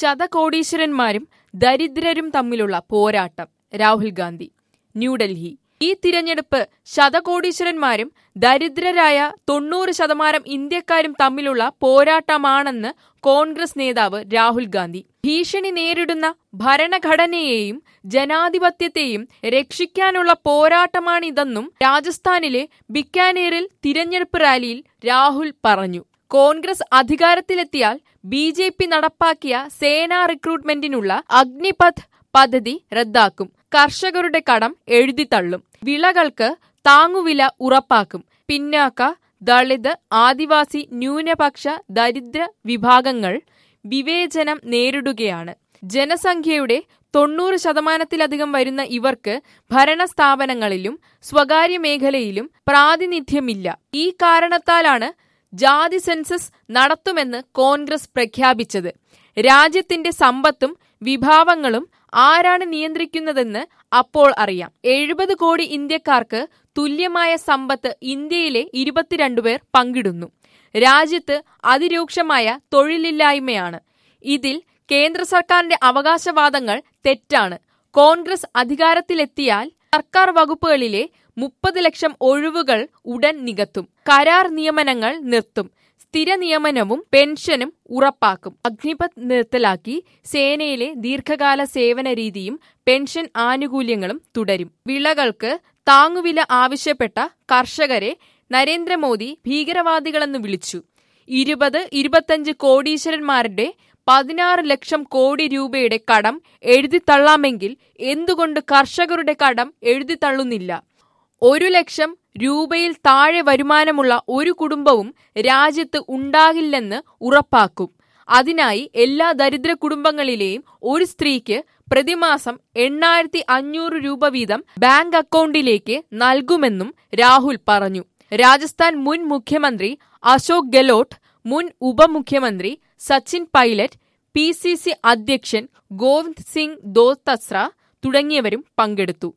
ശതകോടീശ്വരന്മാരും ദരിദ്രരും തമ്മിലുള്ള പോരാട്ടം രാഹുൽ ഗാന്ധി ന്യൂഡൽഹി ഈ തിരഞ്ഞെടുപ്പ് ശതകോടീശ്വരന്മാരും ദരിദ്രരായ തൊണ്ണൂറ് ശതമാനം ഇന്ത്യക്കാരും തമ്മിലുള്ള പോരാട്ടമാണെന്ന് കോൺഗ്രസ് നേതാവ് രാഹുൽ ഗാന്ധി ഭീഷണി നേരിടുന്ന ഭരണഘടനയെയും ജനാധിപത്യത്തെയും രക്ഷിക്കാനുള്ള പോരാട്ടമാണിതെന്നും രാജസ്ഥാനിലെ ബിക്കാനേറിൽ തിരഞ്ഞെടുപ്പ് റാലിയിൽ രാഹുൽ പറഞ്ഞു കോൺഗ്രസ് അധികാരത്തിലെത്തിയാൽ ബി ജെ പി നടപ്പാക്കിയ സേനാ റിക്രൂട്ട്മെന്റിനുള്ള അഗ്നിപഥ് പദ്ധതി റദ്ദാക്കും കർഷകരുടെ കടം എഴുതിത്തള്ളും വിളകൾക്ക് താങ്ങുവില ഉറപ്പാക്കും പിന്നാക്ക ദളിത് ആദിവാസി ന്യൂനപക്ഷ ദരിദ്ര വിഭാഗങ്ങൾ വിവേചനം നേരിടുകയാണ് ജനസംഖ്യയുടെ തൊണ്ണൂറ് ശതമാനത്തിലധികം വരുന്ന ഇവർക്ക് ഭരണസ്ഥാപനങ്ങളിലും സ്വകാര്യ മേഖലയിലും പ്രാതിനിധ്യമില്ല ഈ കാരണത്താലാണ് ജാതി സെൻസസ് നടത്തുമെന്ന് കോൺഗ്രസ് പ്രഖ്യാപിച്ചത് രാജ്യത്തിന്റെ സമ്പത്തും വിഭാവങ്ങളും ആരാണ് നിയന്ത്രിക്കുന്നതെന്ന് അപ്പോൾ അറിയാം എഴുപത് കോടി ഇന്ത്യക്കാർക്ക് തുല്യമായ സമ്പത്ത് ഇന്ത്യയിലെ ഇരുപത്തിരണ്ട് പേർ പങ്കിടുന്നു രാജ്യത്ത് അതിരൂക്ഷമായ തൊഴിലില്ലായ്മയാണ് ഇതിൽ കേന്ദ്ര സർക്കാരിന്റെ അവകാശവാദങ്ങൾ തെറ്റാണ് കോൺഗ്രസ് അധികാരത്തിലെത്തിയാൽ സർക്കാർ വകുപ്പുകളിലെ മുപ്പത് ലക്ഷം ഒഴിവുകൾ ഉടൻ നികത്തും കരാർ നിയമനങ്ങൾ നിർത്തും സ്ഥിര നിയമനവും പെൻഷനും ഉറപ്പാക്കും അഗ്നിപത് നിർത്തലാക്കി സേനയിലെ ദീർഘകാല സേവന രീതിയും പെൻഷൻ ആനുകൂല്യങ്ങളും തുടരും വിളകൾക്ക് താങ്ങുവില ആവശ്യപ്പെട്ട കർഷകരെ നരേന്ദ്രമോദി ഭീകരവാദികളെന്ന് വിളിച്ചു ഇരുപത് ഇരുപത്തഞ്ച് കോടീശ്വരന്മാരുടെ പതിനാറ് ലക്ഷം കോടി രൂപയുടെ കടം എഴുതിത്തള്ളാമെങ്കിൽ എന്തുകൊണ്ട് കർഷകരുടെ കടം എഴുതിത്തള്ളുന്നില്ല ഒരു ലക്ഷം രൂപയിൽ താഴെ വരുമാനമുള്ള ഒരു കുടുംബവും രാജ്യത്ത് ഉണ്ടാകില്ലെന്ന് ഉറപ്പാക്കും അതിനായി എല്ലാ ദരിദ്ര കുടുംബങ്ങളിലെയും ഒരു സ്ത്രീക്ക് പ്രതിമാസം എണ്ണായിരത്തി അഞ്ഞൂറ് രൂപ വീതം ബാങ്ക് അക്കൗണ്ടിലേക്ക് നൽകുമെന്നും രാഹുൽ പറഞ്ഞു രാജസ്ഥാൻ മുൻ മുഖ്യമന്ത്രി അശോക് ഗെലോട്ട് മുൻ ഉപമുഖ്യമന്ത്രി Sachin Pilot P C C അധ്യക്ഷൻ ഗോവിന്ദ് സിംഗ് ദോത്തസ്ര തുടങ്ങിയവരും പങ്കെടുത്തു